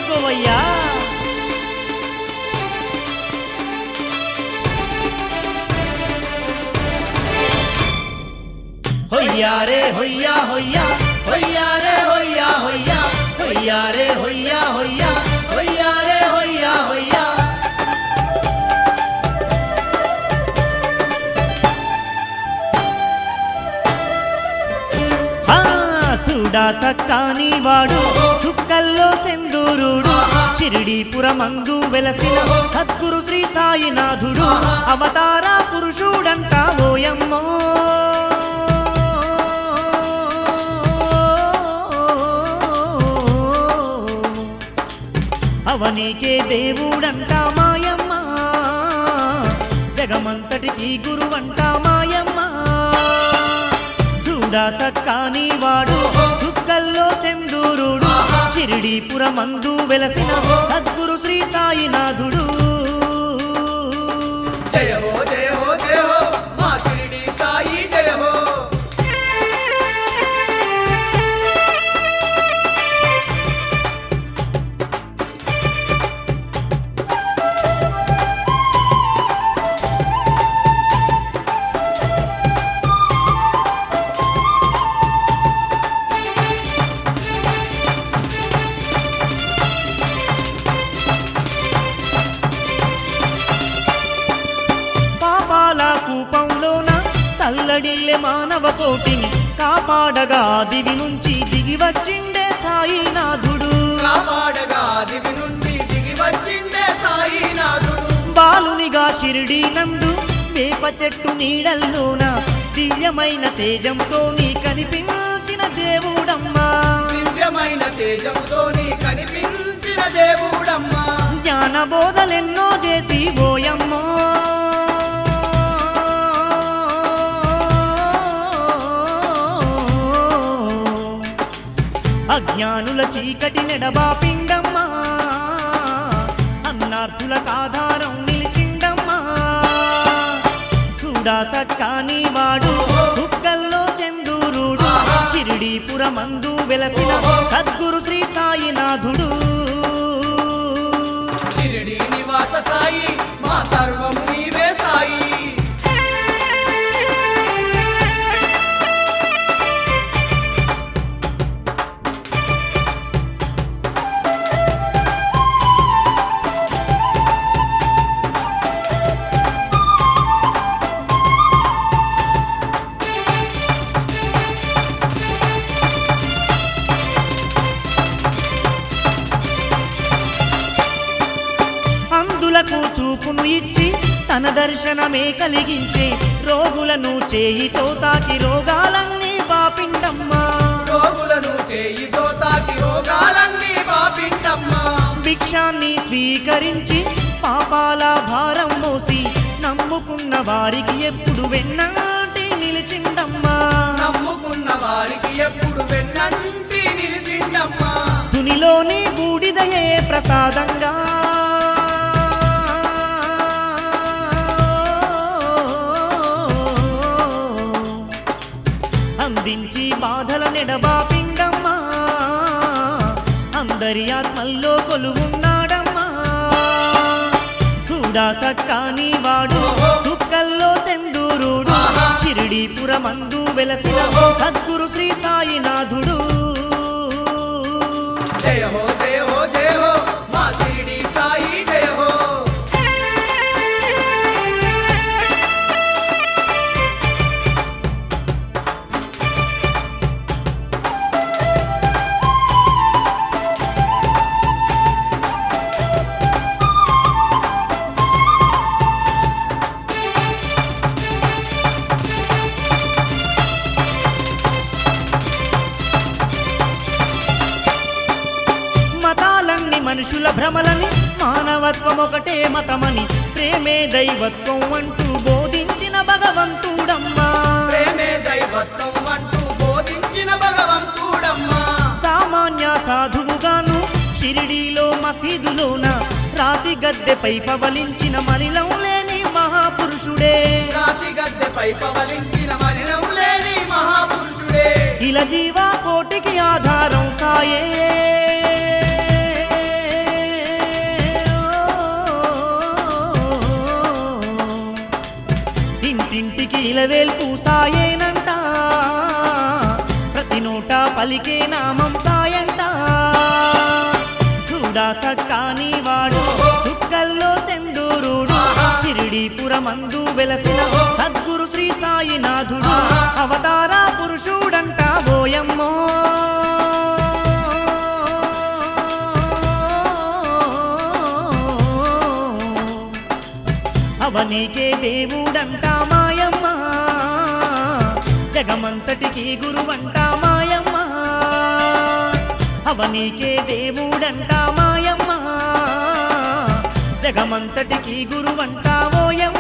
అందుకోవయ్యా హొయ్యా రే హొయ్యా హొయ్యా హొయ్యా రే హొయ్యా హొయ్యా హొయ్యా రే హొయ్యా హొయ్యా హొయ్యా రే హొయ్యా హొయ్యా ఆ, సుడా సక్కాని వాడు సుక్కల్లో సెందూరుడు చిరిడీపురమందు వెలసిన సద్గురు శ్రీ సాయినాథుడు అవతార పురుషుడంట ఓయమ్మో అవనీకే దేవుడంట మాయమ్మ జగమంతటికి గురువంట మాయమ్మ చూడా సక్కాని వాడు సుక్కల్లో సెందూరుడు చిరిడీపురమందు వెలసిన సద్గురు శ్రీ సాయినాథుడు జయ హో జయ హో జయ హో మా షిరిడి సాయి జయ హో పాపాల కూపంలోన తల్లడిల్లే మానవ కోటిని కాపాడగా దివి నుంచి దిగి వచ్చిండే సాయినాథుడు కాపాడగా దివి నుండి దిగి వచ్చిండే సాయినాథుడు బాలునిగా షిరిడి నందు వేప చెట్టు నీడల్లోన దివ్యమైన తేజంతో నీ కనిపించిన దేవుడమ్మా దివ్యమైన తేజంతో నీ కనిపించిన దేవుడమ్మా జ్ఞాన బోధలెన్నో చేసి ఓయమ్మో అజ్ఞానుల చీకటి నెడబాపిండమ్మా అన్నార్థులకు ఆధారం నిలిచిండమ్మా చూడా సక్కాని వాడు సుక్కల్లో చందూరుడు చిరిడీపురమందు వెలసిన సద్గురు శ్రీ సాయినాథుడు షిరిడి నివాస సాయి మా సర్వం నీవే సాయి అందులకు చూపును ఇచ్చి తన దర్శనమే కలిగించే రోగులను చేయితో తాకి రోగాలన్నీ బాపిండమ్మా రోగులను చేయితో తాకి రోగాలన్నీ బాపిండమ్మా భిక్షాన్ని స్వీకరించి పాపాల భారం మోసి నమ్ముకున్న వారికి ఎప్పుడు వెన్నాటి నిలిచిండమ్మా నమ్ముకున్న వారికి ఎప్పుడు వెన్నంటి నిలిచిండమ్మా తునిలోని బూడిదయే ప్రసాదంగా అందించి బాధల నెడబాపిండమ్మా అందరి ఆత్మల్లో కొలువున్నాడమ్మా చూడా సక్కాని వాడు సుక్కల్లో సెందూరుడు చిరిడీపురమందు వెలసిన సద్గురు శ్రీ సాయినాథుడు జయ హో జయ హో జయ హో మా షిరిడి సాయి జయ హో మతాలన్నీ మనుషుల భ్రమలని మానవత్వం ఒకటే మతమని ప్రేమే దైవత్వం అంటూ బోధించిన భగవంతుడమ్మా ప్రేమే దైవత్వం అంటూ బోధించిన భగవంతుడమ్మా సామాన్య సాధువుగాను షిరిడీలో మసీదులోన రాతి గద్దెపై పవలించిన మలిలం లేని మహాపురుషుడే రాతి గద్దెపై పవలించిన మలినం లేని మహాపురుషుడే ఇలా జీవా కోటికి ఆధారం సాయే పలికే నామం సాయంట చూడా సక్కాని వాడు సుక్కల్లో సెందూరుడు చిరిడీపురమందు వెలసిన సద్గురు శ్రీ సాయినాథుడు అవతార పురుషుడంట ఓయమ్మో అవనీకే దేవుడంట మాయమ్మ జగమంతటికి గురువంట మాయమ్మ అవనీకే దేవుడంట మాయమ్మ జగమంతటికి గురువంట ఓయమ్మ